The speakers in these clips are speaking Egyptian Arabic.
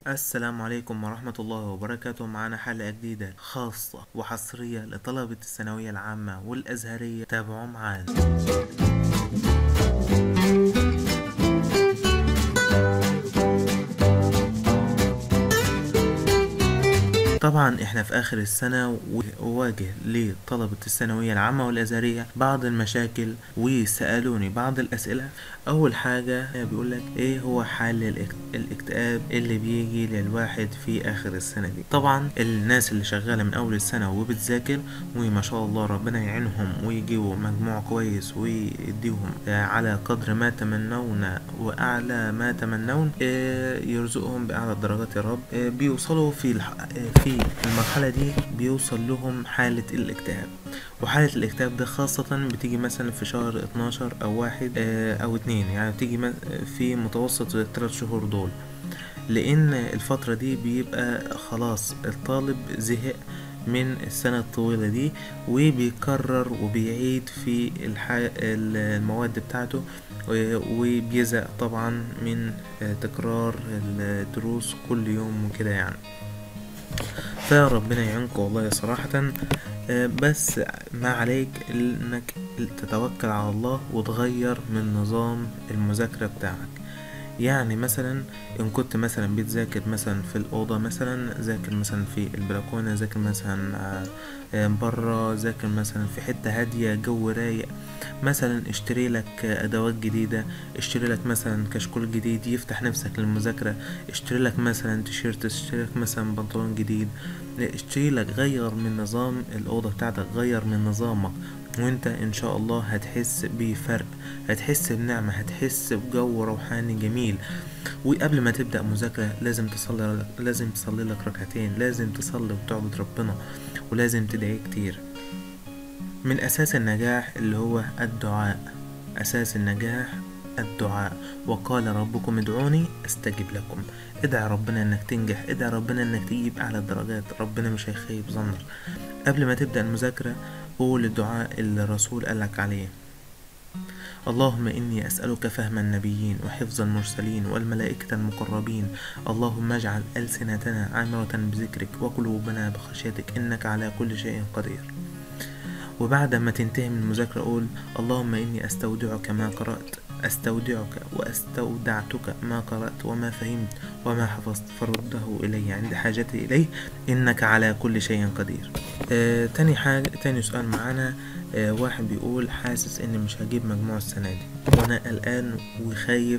السلام عليكم ورحمة الله وبركاته معنا حلقة جديدة خاصة وحصرية لطلبة الثانوية العامة والأزهرية تابعوا معانا طبعا احنا في اخر السنة وواجه لطلبة الثانوية العامة والازهرية بعض المشاكل وسألوني بعض الاسئلة اول حاجة بيقول لك ايه هو حل الاكت- الاكتئاب اللي بيجي للواحد في اخر السنة دي طبعا الناس اللي شغالة من اول السنة وبتذاكر وما شاء الله ربنا يعينهم ويجيبوا مجموع كويس ويديهم آه، على قدر ما تمنون واعلى ما تمنون آه، يرزقهم باعلى الدرجات يا رب آه، بيوصلوا في الح... آه، في المرحلة دي بيوصل لهم حالة الاكتئاب وحالة الاكتئاب ده خاصة بتيجي مثلا في شهر 12 أو واحد آه، أو اتنين يعني بتيجي م- في متوسط الثلاث شهور دول لأن الفترة دي بيبقى خلاص الطالب زهق من السنة الطويلة دي وبيكرر وبيعيد في الح... ال- المواد بتاعته و- وبيزهق طبعا من آه، تكرار الدروس كل يوم وكده يعني فربنا يعينكم والله صراحة آه، بس ما عليك انك تتوكل على الله وتغير من نظام المذاكرة بتاعك يعني مثلا ان كنت مثلا بتذاكر مثلا في الاوضه مثلا ذاكر مثلا في البلكونه ذاكر مثلا آه، آه، بره ذاكر مثلا في حته هاديه جو رايق مثلا اشتري لك آه، ادوات جديده اشتري لك مثلا كشكول جديد يفتح نفسك للمذاكره اشتري لك مثلا تيشيرت اشتري لك مثلا بنطلون جديد اشتري لك غير من نظام الاوضه بتاعتك غير من نظامك وانت ان شاء الله هتحس بفرق هتحس بنعمة هتحس بجو روحاني جميل وقبل ما تبدأ مذاكرة لازم تصلي لازم تصلي لك ركعتين لازم تصلي وتعبد ربنا ولازم تدعي كتير من أساس النجاح اللي هو الدعاء أساس النجاح الدعاء وقال ربكم ادعوني استجب لكم ادعي ربنا انك تنجح ادعي ربنا انك تجيب اعلى الدرجات ربنا مش هيخيب ظنك قبل ما تبدأ المذاكرة قول الدعاء اللي الرسول قالك عليه اللهم إني أسألك فهم النبيين وحفظ المرسلين والملائكة المقربين اللهم اجعل ألسنتنا عامرة بذكرك وقلوبنا بخشيتك إنك على كل شيء قدير وبعد ما تنتهي من المذاكرة قول اللهم إني أستودعك ما قرأت أستودعك وأستودعتك ما قرأت وما فهمت وما حفظت فرده إلي عند حاجتي إليه إنك على كل شيء قدير آه تاني حاجة تاني سؤال معانا آه واحد بيقول حاسس إني مش هجيب مجموع السنة دي وأنا قلقان وخايف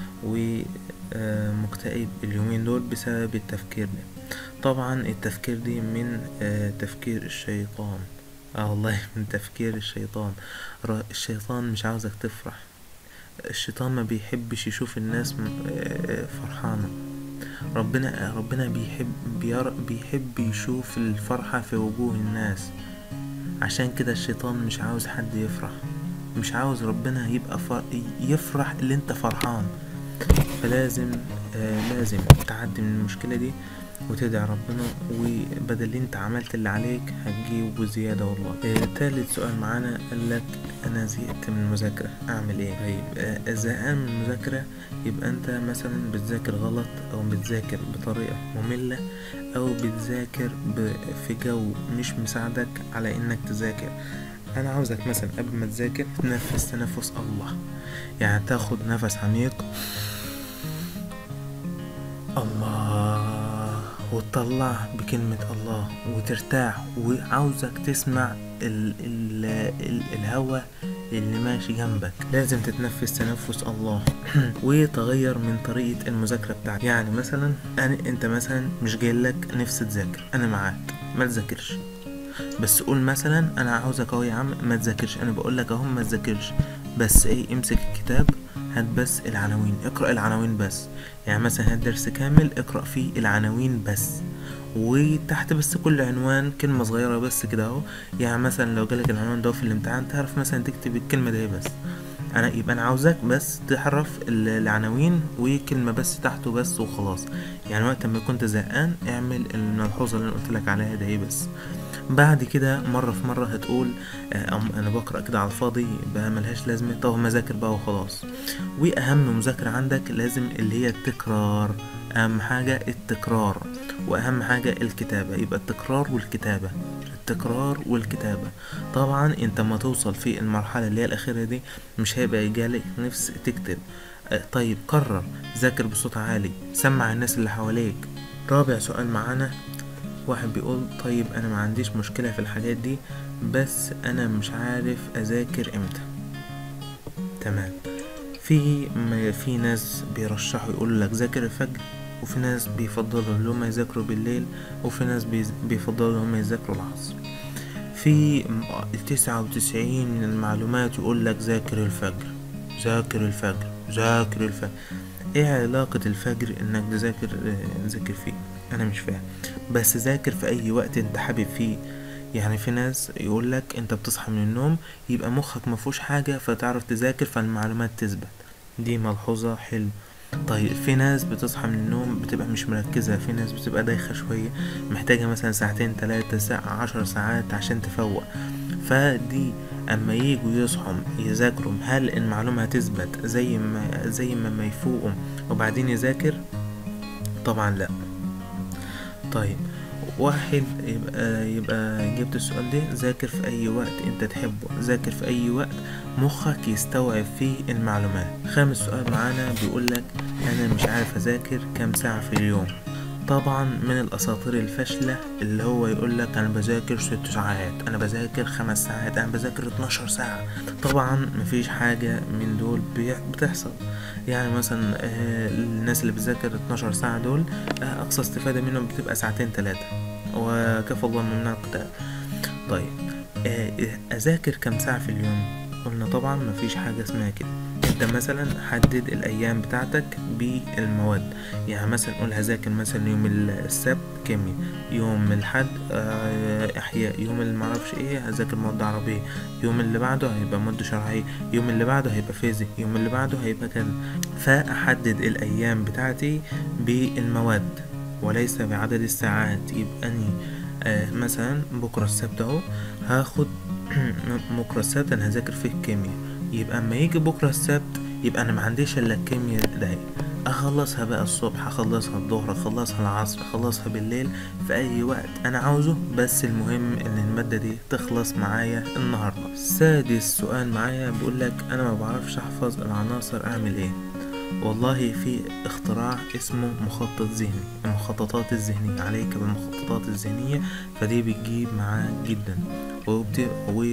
ومكتئب اليومين دول بسبب التفكير ده طبعا التفكير دي من آه تفكير الشيطان اه والله من تفكير الشيطان را- الشيطان مش عاوزك تفرح الشيطان ما بيحبش يشوف الناس م- آه، فرحانة ربنا ربنا بيحب بير بيحب يشوف الفرحة في وجوه الناس عشان كده الشيطان مش عاوز حد يفرح مش عاوز ربنا يبقى فر... يفرح اللي انت فرحان فلازم آه لازم تعدي من المشكلة دي وتدعي ربنا وبدل اللي انت عملت اللي عليك هتجيب وزيادة والله آه تالت سؤال معانا قالك انا زهقت من المذاكرة اعمل ايه طيب آه زهقان من المذاكرة يبقى انت مثلا بتذاكر غلط او بتذاكر بطريقة مملة او بتذاكر ب... في جو مش مساعدك على انك تذاكر انا عاوزك مثلا قبل ما تذاكر تنفس تنفس الله يعني تاخد نفس عميق الله وتطلع بكلمة الله وترتاح وعاوزك تسمع ال ال ال الهوا اللي ماشي جنبك لازم تتنفس تنفس الله وتغير من طريقة المذاكرة بتاعتك يعني مثلا أنا انت مثلا مش جاي لك نفس تذاكر انا معاك ما تذاكرش بس قول مثلا انا عاوزك اهو يا عم ما تذاكرش انا بقول لك اهو ما تذاكرش بس ايه امسك الكتاب هات بس العناوين اقرا العناوين بس يعني مثلا هات درس كامل اقرا فيه العناوين بس وتحت بس كل عنوان كلمة صغيرة بس كده اهو يعني مثلا لو جالك العنوان ده في الامتحان تعرف مثلا تكتب الكلمة دي بس انا يبقى انا عاوزك بس تحرف ال- العناوين وكلمه بس تحته بس وخلاص يعني وقت ما كنت زهقان اعمل الملحوظه اللي انا قلت لك عليها ده بس بعد كده مرة في مرة هتقول آه، أم- أنا بقرأ كده على الفاضي بقى ملهاش لازمة طب ما أذاكر بقى وخلاص وأهم مذاكرة عندك لازم اللي هي التكرار أهم حاجة التكرار وأهم حاجة الكتابة يبقى التكرار والكتابة التكرار والكتابة طبعا انت ما توصل في المرحلة اللي هي الأخيرة دي مش هيبقى جالك نفس تكتب آه، طيب قرر ذاكر بصوت عالي سمع الناس اللي حواليك رابع سؤال معانا واحد بيقول طيب انا ما عنديش مشكلة في الحاجات دي بس انا مش عارف اذاكر امتى تمام في ما في ناس بيرشحوا يقولوا لك ذاكر الفجر وفي ناس بيفضلوا اللي هم يذاكروا بالليل وفي ناس بيز- بيفضلوا اللي هم يذاكروا العصر في تسعة وتسعين من المعلومات يقول لك ذاكر الفجر ذاكر الفجر ذاكر الفجر ايه علاقة الفجر انك تذاكر آه، تذاكر فيه انا مش فاهم بس ذاكر في اي وقت انت حابب فيه يعني في ناس يقول لك انت بتصحى من النوم يبقى مخك مفهوش حاجة فتعرف تذاكر فالمعلومات تثبت دي ملحوظة حلو طيب في ناس بتصحى من النوم بتبقى مش مركزة في ناس بتبقى دايخة شوية محتاجة مثلا ساعتين تلاتة ساعة عشر ساعات عشان تفوق فدي اما يجوا يصحوا يذاكروا هل المعلومة هتثبت زي ما زي ما ما يفوقوا وبعدين يذاكر طبعا لا طيب واحد يبقى يبقى جبت السؤال ده ذاكر في اي وقت انت تحبه ذاكر في اي وقت مخك يستوعب فيه المعلومات خامس سؤال معانا بيقول لك انا مش عارف اذاكر كام ساعة في اليوم طبعا من الاساطير الفاشلة اللي هو يقول لك انا بذاكر ست ساعات انا بذاكر خمس ساعات انا بذاكر 12 ساعة طبعا مفيش حاجة من دول بي- بتحصل يعني مثلا آه، الناس اللي بتذاكر 12 ساعة دول آه، أقصى استفادة منهم بتبقى ساعتين تلاتة وكفى الله من القتال طيب آه، أذاكر كم ساعة في اليوم قلنا طبعا مفيش حاجة اسمها كده انت مثلا حدد الايام بتاعتك بالمواد يعني مثلا قول هذاكر مثلا يوم السبت كيمياء يوم الحد آه، احياء يوم اللي معرفش ايه هذاكر مواد عربية يوم اللي بعده هيبقى مادة شرعية يوم اللي بعده هيبقى فيزياء يوم اللي بعده هيبقى كذا فأحدد الأيام بتاعتي بالمواد وليس بعدد الساعات يبقى أني آه مثلا بكرة السبت أهو هاخد بكرة السبت أنا هذاكر فيه الكيمياء يبقى أما يجي بكرة السبت يبقى أنا ما عنديش إلا الكيمياء ده أخلصها بقى الصبح أخلصها الظهر أخلصها العصر أخلصها بالليل في أي وقت أنا عاوزه بس المهم إن المادة دي تخلص معايا النهاردة سادس سؤال معايا بيقول لك أنا ما بعرفش أحفظ العناصر أعمل إيه والله في اختراع اسمه مخطط ذهني المخططات الذهنية عليك بالمخططات الذهنية فدي بتجيب معاك جدا وبت...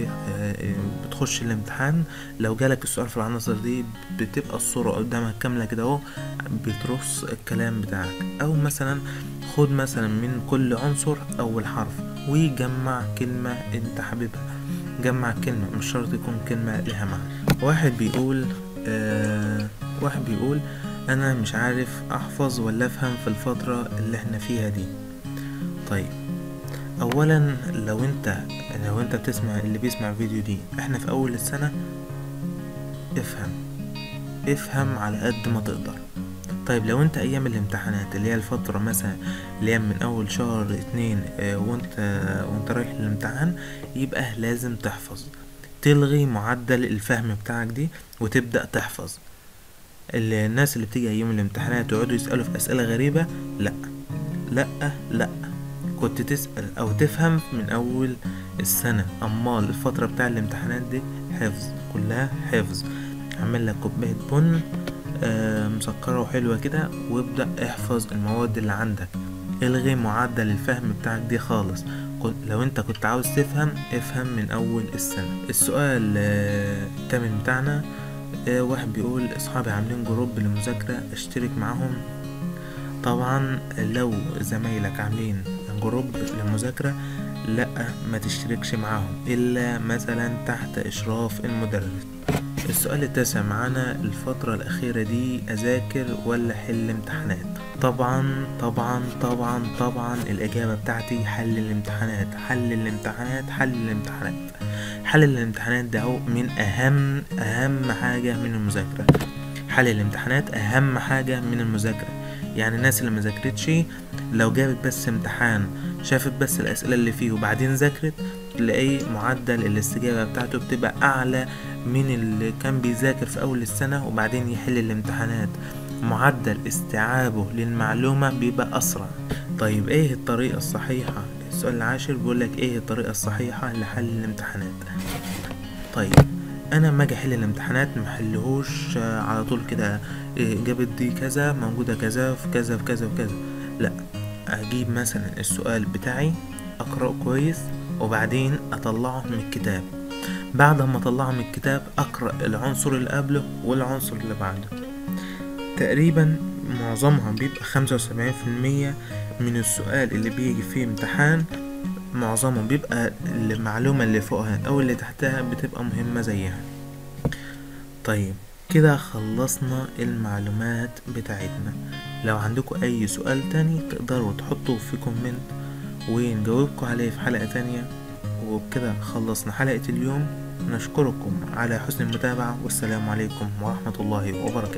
وبتخش الامتحان لو جالك السؤال في العناصر دي بتبقى الصورة قدامك كاملة كده اهو بترص الكلام بتاعك او مثلا خد مثلا من كل عنصر اول حرف وجمع كلمة انت حاببها جمع كلمة مش شرط يكون كلمة لها معنى واحد بيقول آه واحد بيقول انا مش عارف احفظ ولا افهم في الفترة اللي احنا فيها دي طيب اولا لو انت لو انت بتسمع اللي بيسمع الفيديو دي احنا في اول السنة افهم افهم على قد ما تقدر طيب لو انت ايام الامتحانات اللي هي الفترة مثلا اللي هي من اول شهر اتنين اه وانت وانت رايح الامتحان يبقى لازم تحفظ تلغي معدل الفهم بتاعك دي وتبدأ تحفظ الناس اللي بتيجي ايام الامتحانات يقعدوا يسألوا في اسئلة غريبة لا لا لا كنت تسأل او تفهم من اول السنة امال الفترة بتاع الامتحانات دي حفظ كلها حفظ اعمل لك كوباية بن آه مسكرة وحلوة كده وابدأ احفظ المواد اللي عندك الغي معدل الفهم بتاعك دي خالص لو انت كنت عاوز تفهم افهم من اول السنة السؤال آه التامن بتاعنا آه واحد بيقول اصحابي عاملين جروب للمذاكرة اشترك معاهم طبعا لو زمايلك عاملين جروب للمذاكرة لا ما تشتركش معاهم الا مثلا تحت اشراف المدرس السؤال التاسع معانا الفترة الأخيرة دي أذاكر ولا حل امتحانات طبعا طبعا طبعا طبعا الإجابة بتاعتي حل الامتحانات حل الامتحانات حل الامتحانات حل الامتحانات ده هو من اهم اهم حاجة من المذاكرة حل الامتحانات اهم حاجة من المذاكرة يعني الناس اللي ما ذاكرتش لو جابت بس امتحان شافت بس الاسئلة اللي فيه وبعدين ذاكرت تلاقي معدل الاستجابة بتاعته بتبقى اعلى من اللي كان بيذاكر في اول السنة وبعدين يحل الامتحانات معدل استيعابه للمعلومة بيبقى اسرع طيب ايه الطريقة الصحيحة السؤال العاشر بيقولك ايه الطريقة الصحيحة لحل الامتحانات طيب انا لما اجي احل الامتحانات محلهوش آه، على طول كده إيه، جابت دي كذا موجودة كذا في كذا في كذا في كذا لا اجيب مثلا السؤال بتاعي اقرأه كويس وبعدين اطلعه من الكتاب بعد ما اطلعه من الكتاب اقرأ العنصر اللي قبله والعنصر اللي بعده تقريبا معظمها بيبقى خمسة وسبعين في المية من السؤال اللي بيجي فيه امتحان معظمه بيبقى المعلومة اللي فوقها أو اللي تحتها بتبقى مهمة زيها طيب كده خلصنا المعلومات بتاعتنا لو عندكم أي سؤال تاني تقدروا تحطوه في كومنت ونجاوبكم عليه في حلقة تانية وبكده خلصنا حلقة اليوم نشكركم على حسن المتابعة والسلام عليكم ورحمة الله وبركاته